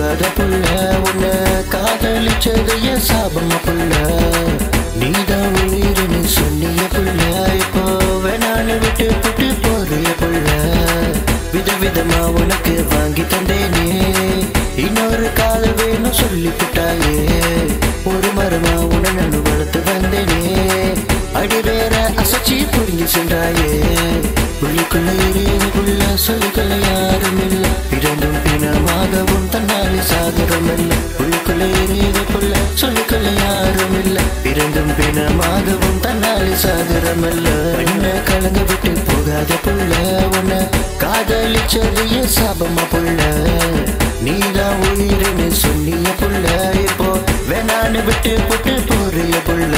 போகாத புள்ள உன்னை காதலிச்சது என் சாபமா புள்ள நீதான் உயிர்னு சொன்னிய புள்ள இப்போ வேணான்னு விட்டு புட்டு போறிய புள்ள விதவிதமா உனக்கு வாங்கி தந்தேனே இன்னொரு காதல் வேணும் சொல்லி புட்டாயே ஒரு மரமா உன நான் வளர்த்து வந்தேனே அடி வேற அசைச்சி புரிஞ்சு சென்றாயே உள்ளுக்குள்ள எரியதுக்குள்ள சொல்லிக்கொள்ள யாரும் இல்ல இரண்டும் பிணமாகவும் தன்னாலே சாகரம் இல்ல உள்ளுக்குள்ள எரியதுக்குள்ள சொல்லிக்கொள்ள யாரும் இல்ல இரண்டும் பிணமாகவும் தன்னாலே சாகரம் இல்ல என்ன கலங்க விட்டு போகாத புள்ள உன்னை காதலிச்சது என் சாபமா புள்ள நீதான் உயிரினு சொன்னிய புள்ள இப்போ வேணான்னு விட்டு போட்டு போறிய புள்ள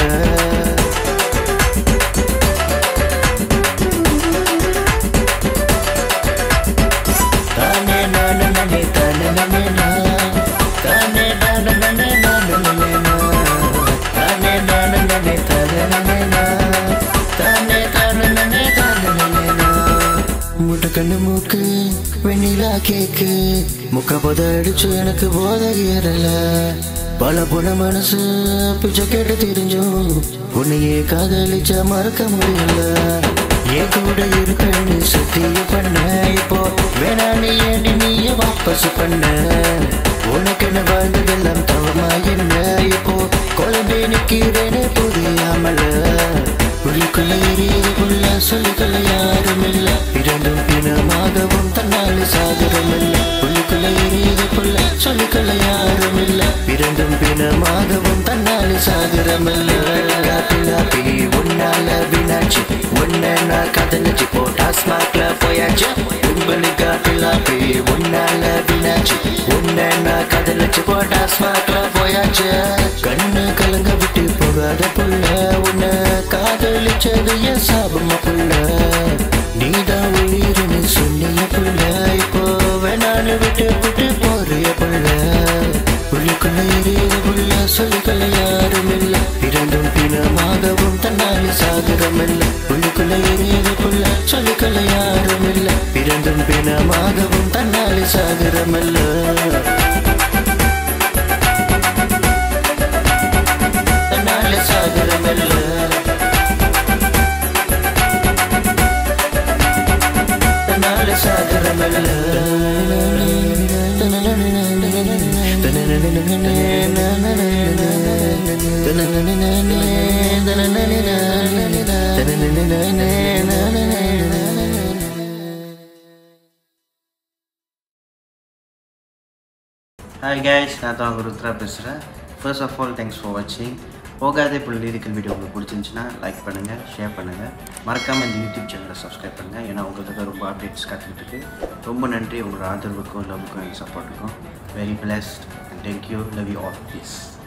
தானே நானே நானே தானே நானே நான். தானே நானே நானே நானே நானே நான். தானே நானே நானே தானே நானே நான். தானே தானே நானே தானே நானே நான். முட்டை கண்ணு மூக்கு வெண்ணிலா கேக்கு முக்க போத அடிச்சு எனக்கு போத ஏறல பல புன மனசு பிச்சை கேட்டு தெரிஞ்சும் உன்னையே காதலிச்ச மறக்க முடியல என் கூட இருப்பேன்னு சத்திய பண்ண இப்போ வேணா நீ ஏண்டி நீயே வாபஸ் பண்ண உனக்கு என்ன வாழ்ந்ததெல்லாம் தவமா என்ன இப்போ குழந்தை நிக்கிறேனே புரியாமல உள்ளுக்குள்ள எரியதுக்குள்ள சொல்லிக்கொள்ள யாரும் இல்ல இரண்டும் பிணமாகவும் தன்னாலே சாகரம் இல்ல உள்ளுக்குள்ள எரியதுக்குள்ள சொல்லிக்கொள்ள யாரும் இல்ல இரண்டும் பிணமாகவும் தன்னாலே சாகரம் இல்ல காப்பி உன்னால வினாச்சு உன்னை நான் கதலிச்சு போட்டா ஸ்மார்ட்ல போயாச்சு உங்களுக்கு பிளாப்பி உன்னால வினாச்சு உன்னை நான் கதலிச்சு போட்டா ஸ்மார்ட்ல போயாச்சு கண்ணு கலங்க விட்டு போகாத புள்ள உன்னை காதலிச்சது என் சாபமா புள்ள நீதான் உயிரினு சொன்னிய புள்ள இப்போ வேணான்னு விட்டு விட்டு போறிய புள்ள உள்ளுக்குள்ள எரியத புள்ள சொல்லிக்கொள்ள யாரும் இல்ல இரண்டும் பிணமாகவும் தன்னாலே சாகரம் இல்ல உள்ளுக்குள்ள எரியத புள்ள சொல்லிக்கொள்ள யாரும் இல்ல இரண்டும் பிணமாகவும் தன்னாலே சாகரம் இல்ல தன்னாலே சாகரமல்ல தன்னாலே சாகரமல்ல ஹாய் கைஸ் நான் தான் உங்கள் ருத்ரா பேசுகிறேன் first of all thanks for வாட்சிங் போகாதே இப்போ லிரிக்கல் வீடியோ உங்களுக்கு பிடிச்சிருந்துச்சுன்னா லைக் பண்ணுங்கள் ஷேர் பண்ணுங்கள் மறக்காமல் இந்த யூடியூப் சேனலை சப்ஸ்கிரைப் பண்ணுங்கள் ஏன்னா உங்களுக்கு ரொம்ப அப்டேட்ஸ் காத்துக்கிட்டு இருக்கு ரொம்ப நன்றி உங்களோட ஆதரவுக்கும் லவ்வுக்கும் எங்கள் சப்போர்ட்டுக்கும் very blessed and thank you love you all please